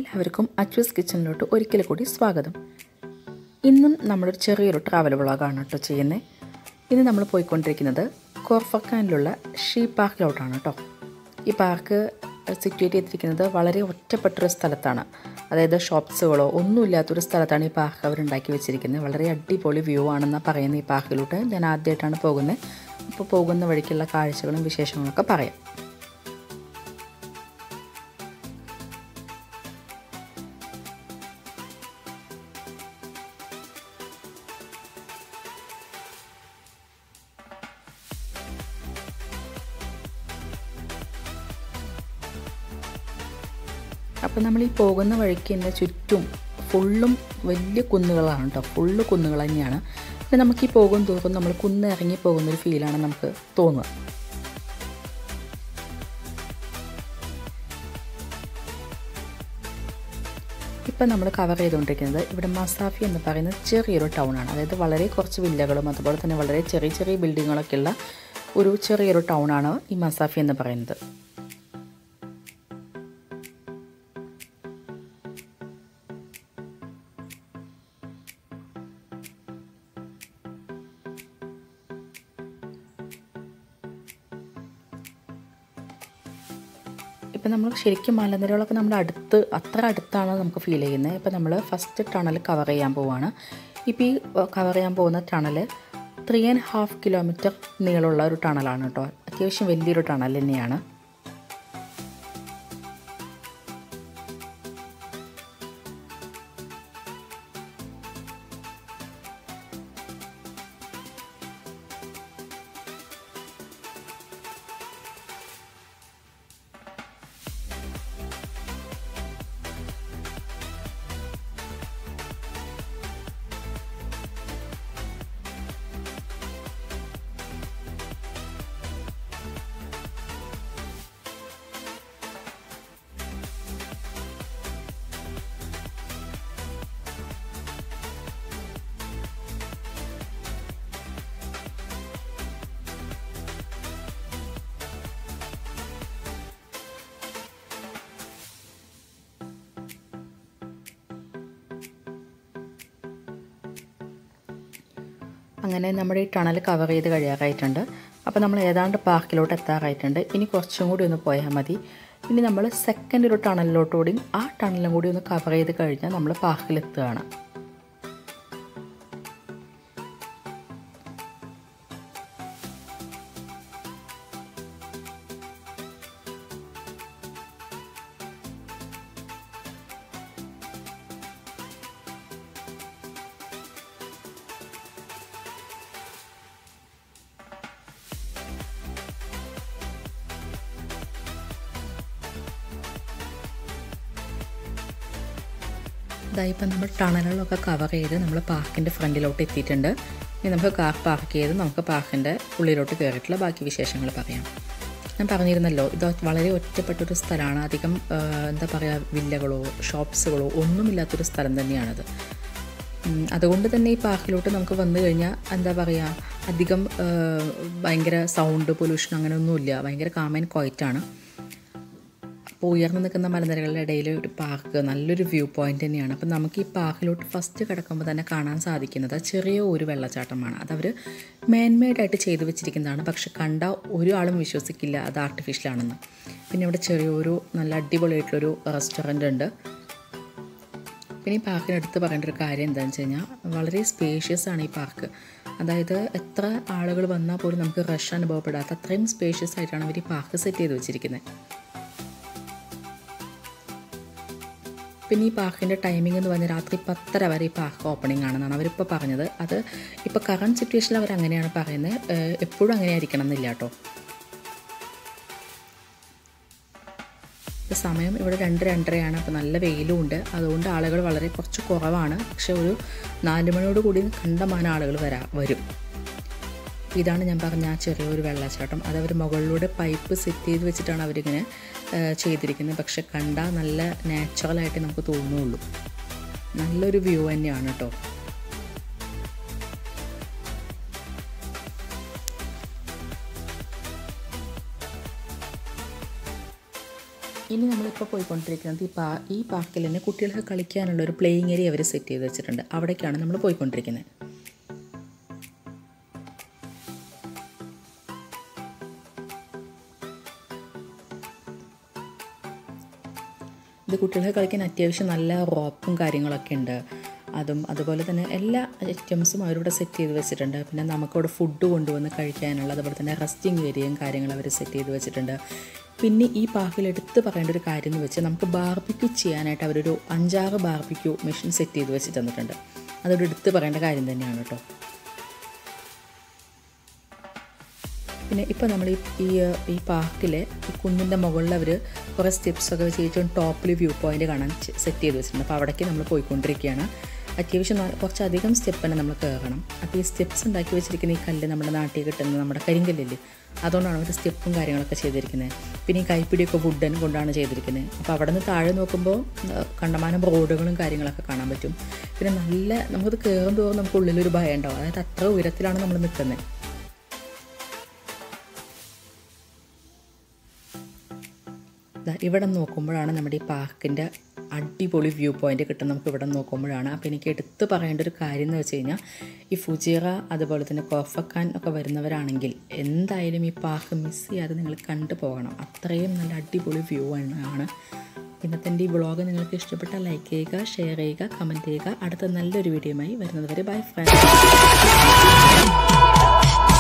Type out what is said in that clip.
എല്ലാവർക്കും അച്വസ് കിച്ചണിലോട്ട് ഒരിക്കൽ കൂടി സ്വാഗതം ഇന്നും നമ്മളൊരു ചെറിയൊരു ട്രാവൽ വ്ളോഗാണ് കേട്ടോ ചെയ്യുന്നത് ഇന്ന് നമ്മൾ പോയിക്കൊണ്ടിരിക്കുന്നത് കോർഫക്കാനിലുള്ള ഷീ പാർക്കിലോട്ടാണ് കേട്ടോ ഈ പാർക്ക് സിറ്റുവേറ്റ് ചെയ്തിരിക്കുന്നത് വളരെ ഒറ്റപ്പെട്ടൊരു സ്ഥലത്താണ് അതായത് ഷോപ്സുകളോ ഒന്നുമില്ലാത്തൊരു സ്ഥലത്താണ് ഈ പാർക്ക് അവരുണ്ടാക്കി വെച്ചിരിക്കുന്നത് വളരെ അടിപൊളി വ്യൂ ആണെന്ന് പറയുന്ന ഈ പാർക്കിലോട്ട് ഞാൻ ആദ്യമായിട്ടാണ് പോകുന്നത് അപ്പോൾ പോകുന്ന വഴിക്കുള്ള കാഴ്ചകളും വിശേഷങ്ങളൊക്കെ പറയാം അപ്പോൾ നമ്മൾ ഈ പോകുന്ന വഴിക്ക് തന്നെ ചുറ്റും ഫുള്ളും വലിയ കുന്നുകളാണ് കേട്ടോ ഫുള്ള് കുന്നുകൾ തന്നെയാണ് പിന്നെ നമുക്ക് ഈ പോകും തോറും നമ്മൾ കുന്ന് ഇറങ്ങി പോകുന്നൊരു ഫീലാണ് നമുക്ക് തോന്നുക ഇപ്പം നമ്മൾ കവർ ചെയ്തുകൊണ്ടിരിക്കുന്നത് ഇവിടെ മസാഫി എന്ന് പറയുന്ന ചെറിയൊരു ടൗണാണ് അതായത് വളരെ കുറച്ച് വില്ലകളും അതുപോലെ തന്നെ വളരെ ചെറിയ ചെറിയ ബിൽഡിങ്ങുകളൊക്കെ ഉള്ള ഒരു ചെറിയൊരു ടൗണാണ് ഈ മസാഫി എന്ന് പറയുന്നത് ഇപ്പം നമ്മൾ ശരിക്കും മലനിരകളൊക്കെ നമ്മുടെ അടുത്ത് അത്ര അടുത്താണ് നമുക്ക് ഫീൽ ചെയ്യുന്നത് ഇപ്പം നമ്മൾ ഫസ്റ്റ് ടണൽ കവർ ചെയ്യാൻ പോവുകയാണ് ഇപ്പോൾ ഈ കവർ ചെയ്യാൻ പോകുന്ന tunnel three and half kilometre നീളമുള്ള ഒരു ടണലാണ് കേട്ടോ അത്യാവശ്യം വലിയൊരു ടണൽ തന്നെയാണ് അങ്ങനെ നമ്മുടെ ഈ ടണൽ കവർ ചെയ്ത് കഴിയാറായിട്ടുണ്ട് അപ്പോൾ നമ്മൾ ഏതാണ്ട് പാർക്കിലോട്ട് എത്താറായിട്ടുണ്ട് ഇനി കുറച്ചും കൂടി ഒന്ന് പോയാൽ മതി ഇനി നമ്മൾ സെക്കൻഡ് ഒരു ടണലിലോട്ടുകൂടി ആ ടണലും കൂടി ഒന്ന് കവർ ചെയ്ത് കഴിഞ്ഞാൽ നമ്മൾ പാർക്കിലെത്തുകയാണ് ഇതായി ഇപ്പം നമ്മൾ ടണലുകളൊക്കെ കവർ ചെയ്ത് നമ്മൾ പാർക്കിൻ്റെ ഫ്രണ്ടിലോട്ട് എത്തിയിട്ടുണ്ട് ഇനി നമുക്ക് കാർ പാർക്ക് ചെയ്ത് നമുക്ക് പാർക്കിൻ്റെ ഉള്ളിലോട്ട് കയറിയിട്ടുള്ള ബാക്കി വിശേഷങ്ങൾ പറയാം ഞാൻ പറഞ്ഞിരുന്നല്ലോ ഇത് വളരെ ഒറ്റപ്പെട്ടൊരു സ്ഥലമാണ് അധികം എന്താ പറയുക വില്ലകളോ ഷോപ്സുകളോ ഒന്നുമില്ലാത്തൊരു സ്ഥലം തന്നെയാണത് അതുകൊണ്ട് തന്നെ ഈ പാർക്കിലോട്ട് നമുക്ക് വന്നു കഴിഞ്ഞാൽ എന്താ പറയുക അധികം ഭയങ്കര സൗണ്ട് പൊല്യൂഷൻ അങ്ങനെയൊന്നുമില്ല ഭയങ്കര കാമൻ ക്വയറ്റാണ് അപ്പോൾ ഉയർന്നു നിൽക്കുന്ന മലനിരകളുടെ ഇടയിൽ ഒരു പാർക്ക് നല്ലൊരു വ്യൂ പോയിന്റ് തന്നെയാണ് അപ്പോൾ നമുക്ക് ഈ പാർക്കിലോട്ട് ഫസ്റ്റ് കിടക്കുമ്പോൾ തന്നെ കാണാൻ സാധിക്കുന്നത് ചെറിയ ഒരു വെള്ളച്ചാട്ടമാണ് അതവർ മാൻമെയ്ഡായിട്ട് ചെയ്തു വെച്ചിരിക്കുന്നതാണ് പക്ഷെ കണ്ട ഒരാളും വിശ്വസിക്കില്ല അത് ആർട്ടിഫിഷ്യലാണെന്ന് പിന്നെ ഇവിടെ ചെറിയൊരു നല്ല അടിപൊളിയായിട്ടുള്ളൊരു റെസ്റ്റോറൻ്റ് ഉണ്ട് പിന്നെ ഈ പാർക്കിന് എടുത്ത് പറയേണ്ട ഒരു കാര്യം എന്താണെന്ന് വെച്ച് കഴിഞ്ഞാൽ വളരെ സ്പേഷ്യസ് ആണ് ഈ പാർക്ക് അതായത് എത്ര ആളുകൾ വന്നാൽ പോലും നമുക്ക് റഷ് അനുഭവപ്പെടാത്ത അത്രയും സ്പേഷ്യസ് ആയിട്ടാണ് അവർ ഈ പാർക്ക് സെറ്റ് ചെയ്ത് വെച്ചിരിക്കുന്നത് പിന്നെ ഈ പാർക്കിൻ്റെ ടൈമിംഗ് എന്ന് പറഞ്ഞാൽ രാത്രി പത്തര വരെ ഈ പാർക്ക് ഓപ്പണിംഗ് ആണെന്നാണ് അവരിപ്പോൾ പറഞ്ഞത് അത് ഇപ്പോൾ കറണ്ട് സിറ്റുവേഷനിൽ അവർ അങ്ങനെയാണ് പറയുന്നത് എപ്പോഴും അങ്ങനെ ആയിരിക്കണം എന്നില്ല കേട്ടോ സമയം ഇവിടെ രണ്ട് രണ്ടരയാണ് അപ്പോൾ നല്ല വെയിലും ഉണ്ട് അതുകൊണ്ട് ആളുകൾ വളരെ കുറച്ച് കുറവാണ് പക്ഷെ ഒരു നാല് മണിയോട് കൂടി കണ്ടമാനം ആളുകൾ വരാ വരും ഇതാണ് ഞാൻ പറഞ്ഞ ആ ചെറിയൊരു വെള്ളച്ചാട്ടം അത് അവർ മുകളിലൂടെ പൈപ്പ് സെറ്റ് ചെയ്ത് വെച്ചിട്ടാണ് അവരിങ്ങനെ ചെയ്തിരിക്കുന്നത് പക്ഷെ കണ്ടാൽ നല്ല നാച്ചുറലായിട്ട് നമുക്ക് തോന്നുള്ളൂ നല്ലൊരു വ്യൂ തന്നെയാണ് കേട്ടോ ഇനി നമ്മളിപ്പോൾ പോയിക്കൊണ്ടിരിക്കുന്നത് ഈ പാ ഈ പാർക്കിൽ തന്നെ കുട്ടികൾക്ക് കളിക്കാനുള്ള ഒരു പ്ലേയിങ് ഏരിയ അവർ സെറ്റ് ചെയ്ത് വെച്ചിട്ടുണ്ട് അവിടേക്കാണ് നമ്മൾ പോയിക്കൊണ്ടിരിക്കുന്നത് ഇത് കുട്ടികൾക്ക് കളിക്കാൻ അത്യാവശ്യം നല്ല റോപ്പും കാര്യങ്ങളൊക്കെ ഉണ്ട് അതും അതുപോലെ തന്നെ എല്ലാ ഐറ്റംസും അവരിവിടെ സെറ്റ് ചെയ്ത് വെച്ചിട്ടുണ്ട് പിന്നെ നമുക്കവിടെ ഫുഡ് കൊണ്ടുവന്ന് കഴിക്കാനുള്ള അതുപോലെ തന്നെ റെസ്റ്റിംഗ് ഏരിയയും കാര്യങ്ങളും അവർ സെറ്റ് ചെയ്ത് വെച്ചിട്ടുണ്ട് പിന്നെ ഈ പാർക്കിൽ എടുത്ത് പറയേണ്ട ഒരു കാര്യം എന്ന് വെച്ചാൽ നമുക്ക് ബാർബിക്യൂ ചെയ്യാനായിട്ട് അവരൊരു അഞ്ചാറ് ബാർബിക്യൂ മെഷീൻ സെറ്റ് ചെയ്ത് വെച്ച് തന്നിട്ടുണ്ട് അതൊരു എടുത്ത് പറയേണ്ട കാര്യം തന്നെയാണ് കേട്ടോ പിന്നെ ഇപ്പോൾ നമ്മൾ ഈ ഈ ഈ പാർക്കിൽ ഈ കുന്നിൻ്റെ മുകളിൽ അവർ കുറേ സ്റ്റെപ്സൊക്കെ വെച്ച് ഏറ്റവും ടോപ്പിൽ വ്യൂ പോയിൻ്റ് കാണാൻ സെറ്റ് ചെയ്ത് വെച്ചിട്ടുണ്ട് അപ്പോൾ അവിടേക്ക് നമ്മൾ പോയിക്കൊണ്ടിരിക്കുകയാണ് അത്യാവശ്യം ന- കുറച്ചധികം സ്റ്റെപ്പ് തന്നെ നമ്മൾ കയറണം അപ്പോൾ ഈ സ്റ്റെപ്സ് ഉണ്ടാക്കി വെച്ചിരിക്കുന്ന ഈ കല്ല് നമ്മുടെ നാട്ടിൽ കിട്ടുന്ന നമ്മുടെ കരിങ്കല്ലില്ലേ അതുകൊണ്ടാണ് അവർ സ്റ്റെപ്പും കാര്യങ്ങളൊക്കെ ചെയ്തിരിക്കുന്നത് പിന്നെ ഈ കൈപ്പിടിയൊക്കെ വുഡൻ കൊണ്ടാണ് ചെയ്തിരിക്കുന്നത് അപ്പോൾ അവിടെ നിന്ന് താഴെ നോക്കുമ്പോൾ ആ, കണ്ടമാനം റോഡുകളും കാര്യങ്ങളൊക്കെ കാണാൻ പറ്റും പിന്നെ നല്ല നമുക്കത് കയറും തോറും നമുക്ക് ഉള്ളിലൊരു ഭയം ഉണ്ടാവും അതായത് അത്ര ഉയരത്തിലാണ് നമ്മൾ നിൽക്കുന്നത് ദാ ഇവിടെ നോക്കുമ്പോഴാണ് നമ്മുടെ ഈ പാർക്കിൻ്റെ അടിപൊളി വ്യൂ പോയിന്റ് കിട്ടും നമുക്ക് ഇവിടെ നോക്കുമ്പോഴാണ് അപ്പോൾ എനിക്ക് എടുത്ത് പറയേണ്ട ഒരു കാര്യം എന്ന് വെച്ച് കഴിഞ്ഞാൽ ഈ ഫുജീറ അതുപോലെ തന്നെ കോഫക്കാൻ ഒക്കെ വരുന്നവരാണെങ്കിൽ എന്തായാലും ഈ പാർക്ക് മിസ് ചെയ്യാതെ നിങ്ങൾ കണ്ടു പോകണം അത്രയും നല്ല അടിപൊളി വ്യൂ ആണ് ഇന്നത്തെ എൻ്റെ ഈ വ്ളോഗ് നിങ്ങൾക്ക് ഇഷ്ടപ്പെട്ടാൽ ലൈക്ക് ചെയ്യുക ഷെയർ ചെയ്യുക കമൻറ്റ് ചെയ്യുക അടുത്ത നല്ലൊരു വീഡിയോയുമായി വരുന്നത് വരെ ബൈ ഫ്രണ്ട്സ്